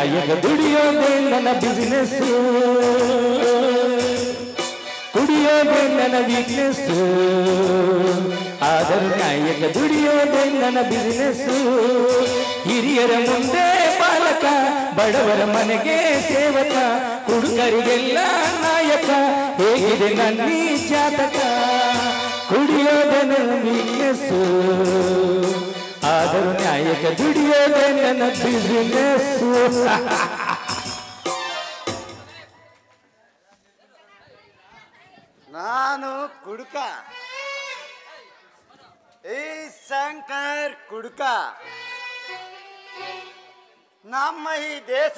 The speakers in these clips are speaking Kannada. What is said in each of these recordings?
ನಾಯಕ ದುಡಿಯೋದೇ ನನ್ನ ಬಿಸಿನೆಸ್ ಕುಡಿಯೋದೇ ನನ್ನ ವೀಕ್ನೆಸ್ ಆದರೂ ನಾಯಕ ದುಡಿಯೋದೇ ನನ್ನ ಬಿಸಿನೆಸ್ ಹಿರಿಯರ ಮುಂದೆ ಬಾಲಕ ಬಡವರ ಮನೆಗೆ ಸೇವಕ ಹುಡುಗರಿಗೆಲ್ಲ ನಾಯಕ ಹೇಗಿದೆ ನನ್ನ ಈ ಜಾತಕ ಕುಡಿಯೋದೇ ನನ್ನ ವೀಕ್ನೆಸ್ ಆದರೂ ನಾಯಕ ದುಡಿಯೋದೇ ನನ್ನ ಬಿಸಿನೆಸ್ ನಾನು ಕುಡುಕ ಈ ಶಂಕರ್ ಕುಡುಕ ನಮ್ಮ ಈ ದೇಶ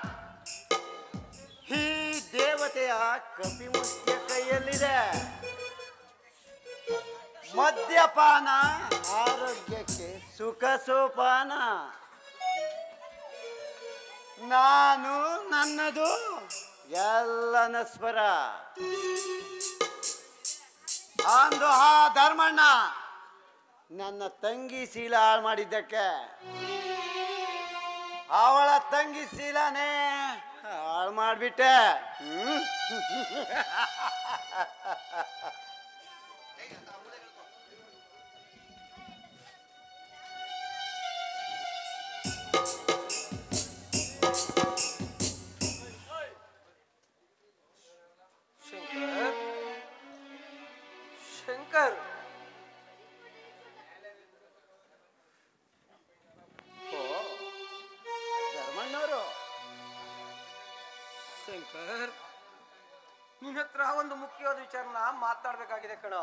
ಈ ದೇವತೆಯ ಕಪಿಮುಷ್ಟಿಯ ಕೈಯಲ್ಲಿದೆ ಮದ್ಯಪಾನ ಆರೋಗ್ಯಕ್ಕೆ ಸುಖ ಸೋಪಾನ ನಾನು ನನ್ನದು ಎಲ್ಲ ನಸ್ವರ ಅಂದು ಆ ಧರ್ಮಣ್ಣ ನನ್ನ ತಂಗಿ ಶೀಲ ಹಾಳು ಮಾಡಿದ್ದಕ್ಕೆ ಅವಳ ತಂಗಿ ಶೀಲನೇ ಹಾಳು ಮಾಡಿಬಿಟ್ಟೆ ಹ್ಮ್ ಶಂಕರ್ ಶಂಕರ್ ಓ ಧರ್ಮಣ್ಣವರು ಶಂಕರ್ ನಿನ್ನ ಹತ್ರ ಒಂದು ಮುಖ್ಯವಾದ ವಿಚಾರನ ಮಾತಾಡ್ಬೇಕಾಗಿದೆ ಕಣೋ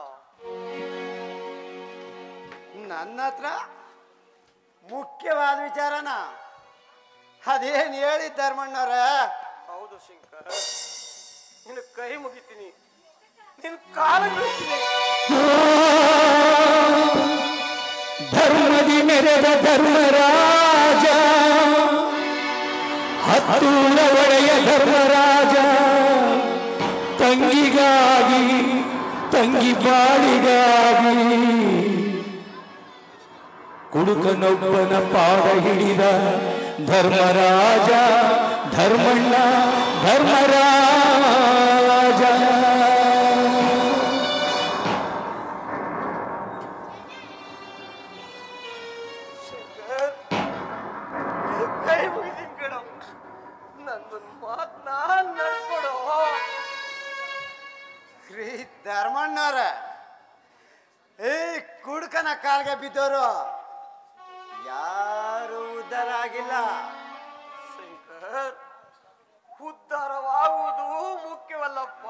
ನನ್ನ ಹತ್ರ ಮುಖ್ಯವಾದ ವಿಚಾರನ ಅದೇನು ಹೇಳಿ ಧರ್ಮಣ್ಣವ್ರೆ ಹೌದು ಶಂಕರ್ ನಿನ್ನ ಕೈ ಮುಗಿತೀನಿ ನಿನ್ನ ಕಾಲ ಬೀಳ್ತೀನಿ ಧರ್ಮದಿ ಮೆರೆದ ಧರ್ಮರಾಜ ಹತ್ತೂರ ಒಡೆಯ ಧರ್ಮರಾಜ ತಂಗಿಗಾಗಿ ತಂಗಿ ಬಾಳಿಗಾಗಿ ಕುಡುಕನೊಬ್ಬನ ಪಾದ ಹಿಡಿದ ಧರ್ಮರಾಜ ಧರ್ಮಣ್ಣ ಧರ್ಮರಾಜ ಶಂಕರ್ ನಿನ್ನ ಕೈ ಮುಗಿತೀನಿ ಕಣೋ ನಂದೊಂದು ಮಾತನ್ನ ನಡ್ಕೊಡೋ ರೀ ಧರ್ಮಣ್ಣವ್ರ ಏ ಕುಡುಕನ ಕಾಲ್ಗೆ ಬಿದ್ದವರು ಯಾರು ಉದ್ಧಾರ ಆಗಿಲ್ಲ ಶಂಕರ್ ಉದ್ಧಾರವಾಗುವುದು ಮುಖ್ಯವಲ್ಲಪ್ಪ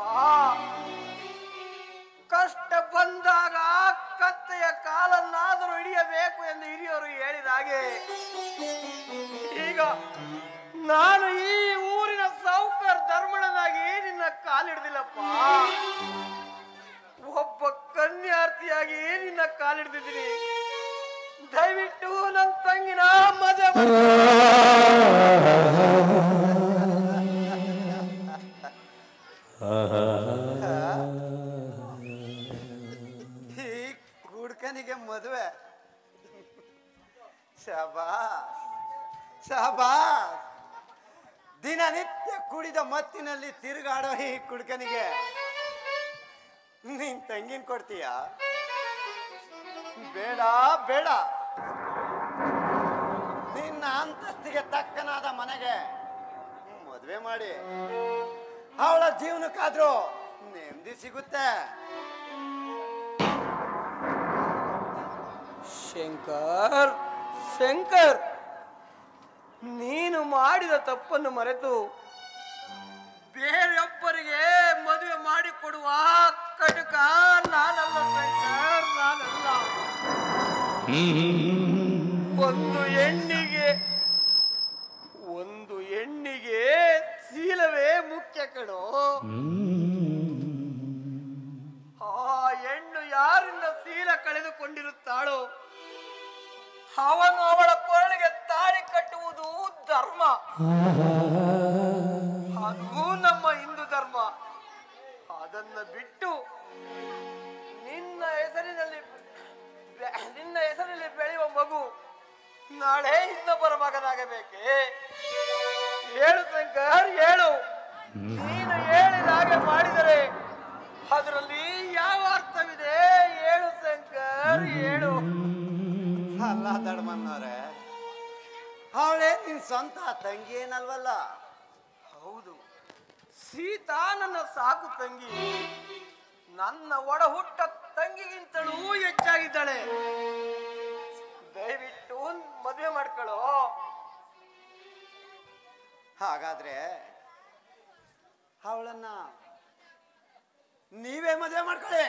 ಕಷ್ಟ ಬಂದಾಗ ಕತ್ತೆಯ ಕಾಲನ್ನಾದರೂ ಹಿಡಿಯಬೇಕು ಎಂದು ಹಿರಿಯರು ಹೇಳಿದ ಹಾಗೆ ಈಗ ನಾನು ಈ ಊರಿನ ಸೌಕರ್ ಧರ್ಮಣನಾಗಿ ನಿನ್ನ ಕಾಲಿಡ್ದಿಲ್ಲಪ್ಪ ಒಬ್ಬ ಕನ್ಯಾರ್ಥಿಯಾಗಿ ನಿನ್ನ ಕಾಲಿಡ್ದಿದ್ದೀನಿ ದಯವಿಟ್ಟು ನನ್ನ ತಂಗಿನ ಮದುವೆ ಮಾಡು. ಈ ಕುಡುಕನಿಗೆ ಮದುವೆ ಶಬಾಸ್ ಶಬಾಸ್ ದಿನನಿತ್ಯ ಕುಡಿದ ಮತ್ತಿನಲ್ಲಿ ತಿರುಗಾಡೋ ಈ ಕುಡುಕನಿಗೆ ನೀನ್ ತಂಗಿನ ಕೊಡ್ತೀಯ ಬೇಡ ಬೇಡ ನಿನ್ನ ಅಂತಸ್ತಿಗೆ ತಕ್ಕನಾದ ಮನೆಗೆ ಮದುವೆ ಮಾಡಿ ಅವಳ ಜೀವನಕ್ಕಾದ್ರೂ ನೆಮ್ಮದಿ ಸಿಗುತ್ತೆ ಶಂಕರ್ ಶಂಕರ್ ನೀನು ಮಾಡಿದ ತಪ್ಪನ್ನು ಮರೆತು ಬೇರೆಯೊಬ್ಬರಿಗೆ ಮದುವೆ ಮಾಡಿಕೊಡುವ ಕಟಕ ನಾನಲ್ಲ ಶಂಕರ್ ನಾನಲ್ಲ ಒಂದು ಹೆಣ್ಣಿಗೆ ಒಂದು ಹೆಣ್ಣಿಗೆ ಶೀಲವೇ ಮುಖ್ಯ ಕಣೋ ಆ ಹೆಣ್ಣು ಯಾರಿಂದ ಶೀಲ ಕಳೆದುಕೊಂಡಿರುತ್ತಾಳೋ ಅವನು ಅವಳ ಕೊರಳಿಗೆ ತಾಳಿ ಕಟ್ಟುವುದು ಧರ್ಮ ಅದು ನಮ್ಮ ಹಿಂದೂ ಧರ್ಮ ಅದನ್ನ ಬಿಟ್ಟು ನಿನ್ನ ಹೆಸರಿನಲ್ಲಿ ಬೆ- ನಿನ್ನ ಹೆಸರಿನಲ್ಲಿ ಬೆಳೆಯುವ ಮಗು ನಾಳೆ ಇನ್ನೊಬ್ಬರ ಮಗನಾಗಬೇಕೆ ಹೇಳು ಶಂಕರ್ ಹೇಳು ನೀನು ಹೇಳಿದ ಹಾಗೆ ಮಾಡಿದರೆ ಅದರಲ್ಲಿ ಯಾವ ಅರ್ಥವಿದೆ ಹೇಳು ಶಂಕರ್ ಹೇಳು ಅಲ್ಲ ದಡ್ಮನ್ನವ್ರೆ ಅವಳೇ ನಿನ್ ಸ್ವಂತ ತಂಗಿ ಏನಲ್ವಲ್ಲ ಹೌದು ಸೀತಾ ನನ್ನ ಸಾಕು ತಂಗಿ ನನ್ನ ಒಡ ಹುಟ್ಟ ತಂಗಿಗಿಂತಲೂ ಹೆಚ್ಚಾಗಿದ್ದಾಳೆ ದಯವಿಟ್ಟು ಮದುವೆ ಮಾಡ್ಕೊಳ್ಳೋ ಹಾಗಾದ್ರೆ ಅವಳನ್ನ ನೀವೇ ಮದುವೆ ಮಾಡ್ಕೊಳ್ಳಿ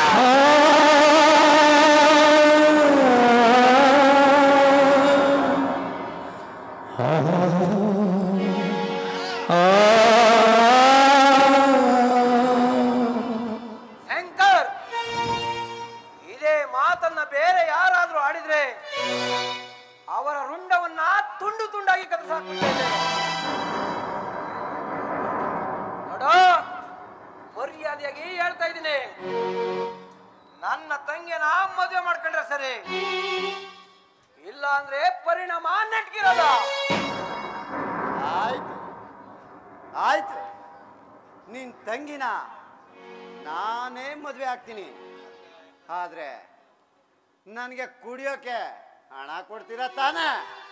ಶಂಕರ್ ಇದೇ ಮಾತನ್ನ ಬೇರೆ ಯಾರಾದ್ರೂ ಆಡಿದ್ರೆ ಅವರ ರುಂಡವನ್ನ ತುಂಡು ತುಂಡಾಗಿ ಕದಸಾಕ್ಬಿಡ್ತೇನೆ ನೋಡೋ ಮರ್ಯಾದೆಯಾಗಿ ಹೇಳ್ತಾ ಇದ್ದೀನಿ ನನ್ನ ತಂಗಿನ ಮದುವೆ ಮಾಡ್ಕೊಂಡ್ರೆ ಸರಿ ಇಲ್ಲ ಅಂದ್ರೆ ಪರಿಣಾಮ ನೆಟ್ಗಿರಲ್ಲ ಆಯ್ತು ಆಯ್ತು ನಿನ್ ತಂಗಿನ ನಾನೇ ಮದುವೆ ಆಗ್ತೀನಿ ಆದ್ರೆ ನನಗೆ ಕುಡಿಯೋಕೆ ಹಣ ಕೊಡ್ತೀರಾ ತಾನೇ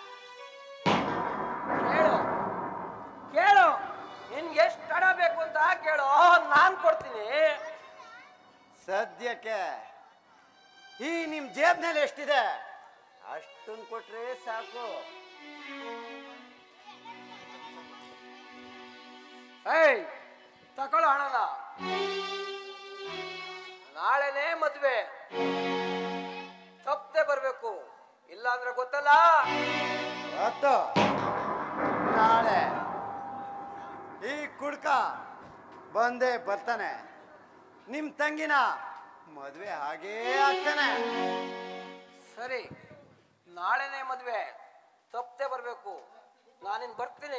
ಕೇಳು ಕೇಳು ನಿನ್ಗೆ ಎಷ್ಟು ಹಣ ಬೇಕು ಅಂತ ಕೇಳು ನಾನ್ ಕೊಡ್ತೀನಿ ಸದ್ಯಕ್ಕೆ ಈ ನಿಮ್ ಜೇಬ್ನಲ್ಲಿ ಎಷ್ಟಿದೆ ಅಷ್ಟನ್ ಕೊಟ್ರೆ ಸಾಕು ಏಯ್ ತಕೊಳ್ಳೋ ಹಣನ ನಾಳೆನೇ ಮದ್ವೆ ತಪ್ಪದೆ ಬರ್ಬೇಕು ಇಲ್ಲ ಅಂದ್ರೆ ಗೊತ್ತಲ್ಲ ಗೊತ್ತು ನಾಳೆ ಈ ಕುಡ್ಕ ಬಂದೇ ಬರ್ತಾನೆ ನಿಮ್ ತಂಗಿನ ಮದ್ವೆ ಹಾಗೇ ಆಗ್ತಾನೆ ಸರಿ ನಾಳೆನೇ ಮದ್ವೆ ತಪ್ಪದೆ ಬರ್ಬೇಕು ನಾನಿನ್ ಬರ್ತೀನಿ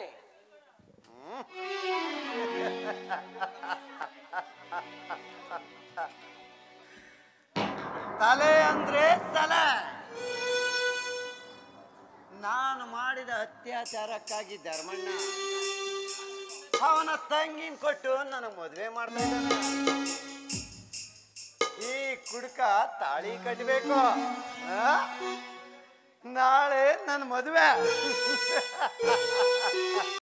ತಲೆ ಅಂದ್ರೆ ತಲೆ ನಾನು ಮಾಡಿದ ಅತ್ಯಾಚಾರಕ್ಕಾಗಿ ಧರ್ಮಣ್ಣ ಅವನ ತಂಗಿನ ಕೊಟ್ಟು ನನಗೆ ಮದುವೆ ಮಾಡ್ತಾ ಇದ್ದಾನೆ ಈ ಕುಡ್ಕ ತಾಳಿ ಕಟ್ಟಬೇಕು ನಾಳೆ ನನ್ನ ಮದುವೆ